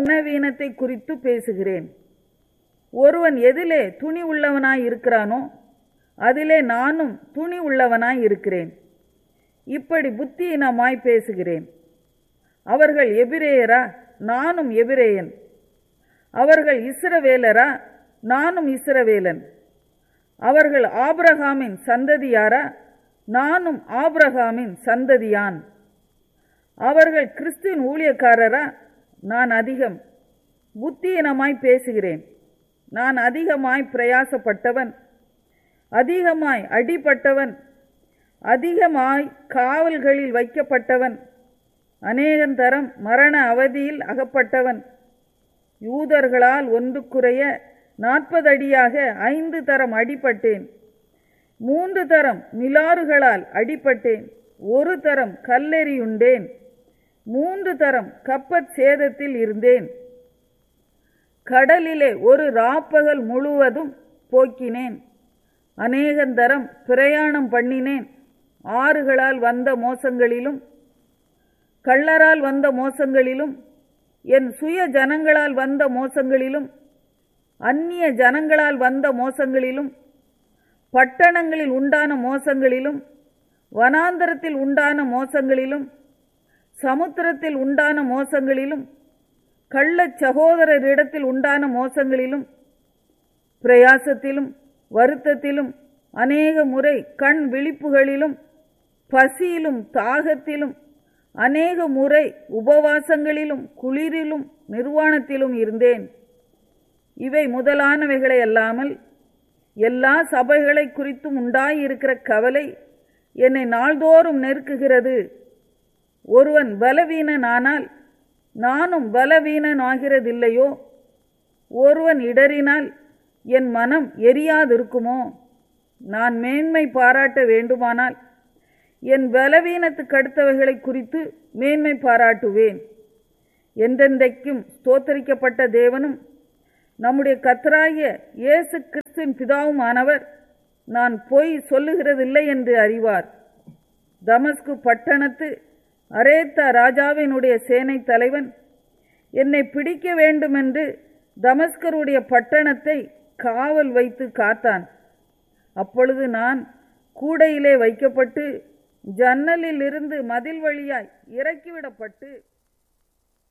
கனவீனத்தை குறித்து பேசுகிறேன் ஒருவன் எதிலே துணி உள்ளவனாய் இருக்கிறானோ அதிலே நானும் துணி உள்ளவனாய் இருக்கிறேன் இப்படி புத்தியினமாய் பேசுகிறேன் அவர்கள் எபிரேயரா நானும் எபிரேயன் அவர்கள் இஸ்ரவேலரா நானும் இஸ்ரவேலன் அவர்கள் ஆபிரகாமின் சந்ததியாரா நானும் ஆபிரகாமின் சந்ததியான் அவர்கள் கிறிஸ்துவின் ஊழியக்காரரா நான் அதிகம் புத்தியினமாய் பேசுகிறேன் நான் அதிகமாய் பிரயாசப்பட்டவன் அதிகமாய் அடிபட்டவன் அதிகமாய் காவல்களில் வைக்கப்பட்டவன் அநேகந்தரம் மரண அவதியில் அகப்பட்டவன் யூதர்களால் ஒன்று குறைய நாற்பது அடியாக ஐந்து தரம் அடிபட்டேன் மூன்று தரம் மிலாறுகளால் அடிபட்டேன் ஒரு தரம் கல்லெறியுண்டேன் மூன்று தரம் கப்பற் சேதத்தில் இருந்தேன் கடலிலே ஒரு ராப்பகல் முழுவதும் போக்கினேன் அநேகந்தரம் பிரயாணம் பண்ணினேன் ஆறுகளால் வந்த மோசங்களிலும் கள்ளரால் வந்த மோசங்களிலும் என் சுய ஜனங்களால் வந்த மோசங்களிலும் அந்நிய ஜனங்களால் வந்த மோசங்களிலும் பட்டணங்களில் உண்டான மோசங்களிலும் வனாந்தரத்தில் உண்டான மோசங்களிலும் சமுத்திரத்தில் உண்டான மோசங்களிலும் கள்ளச் சகோதரரிடத்தில் உண்டான மோசங்களிலும் பிரயாசத்திலும் வருத்தத்திலும் அநேக முறை கண் விழிப்புகளிலும் பசியிலும் தாகத்திலும் அநேக முறை உபவாசங்களிலும் குளிரிலும் நிர்வாணத்திலும் இருந்தேன் இவை முதலானவைகளை அல்லாமல் எல்லா சபைகளை குறித்தும் உண்டாயிருக்கிற கவலை என்னை நாள்தோறும் நெருக்குகிறது ஒருவன் பலவீனனானால் நானும் பலவீனனாகிறதில்லையோ ஒருவன் இடறினால் என் மனம் எரியாதிருக்குமோ நான் மேன்மை பாராட்ட வேண்டுமானால் என் பலவீனத்துக்கு அடுத்தவைகளை குறித்து மேன்மை பாராட்டுவேன் என்றென்றைக்கும் ஸ்தோத்தரிக்கப்பட்ட தேவனும் நம்முடைய கத்தராகிய இயேசு கிறிஸ்துவின் பிதாவுமானவர் நான் பொய் சொல்லுகிறதில்லை என்று அறிவார் தமஸ்கு பட்டணத்து அரேத்தா ராஜாவினுடைய சேனை தலைவன் என்னை பிடிக்க வேண்டுமென்று தமஸ்கருடைய பட்டணத்தை காவல் வைத்து காத்தான் அப்பொழுது நான் கூடையிலே வைக்கப்பட்டு ஜன்னலில் இருந்து மதில் வழியாய் இறக்கிவிடப்பட்டு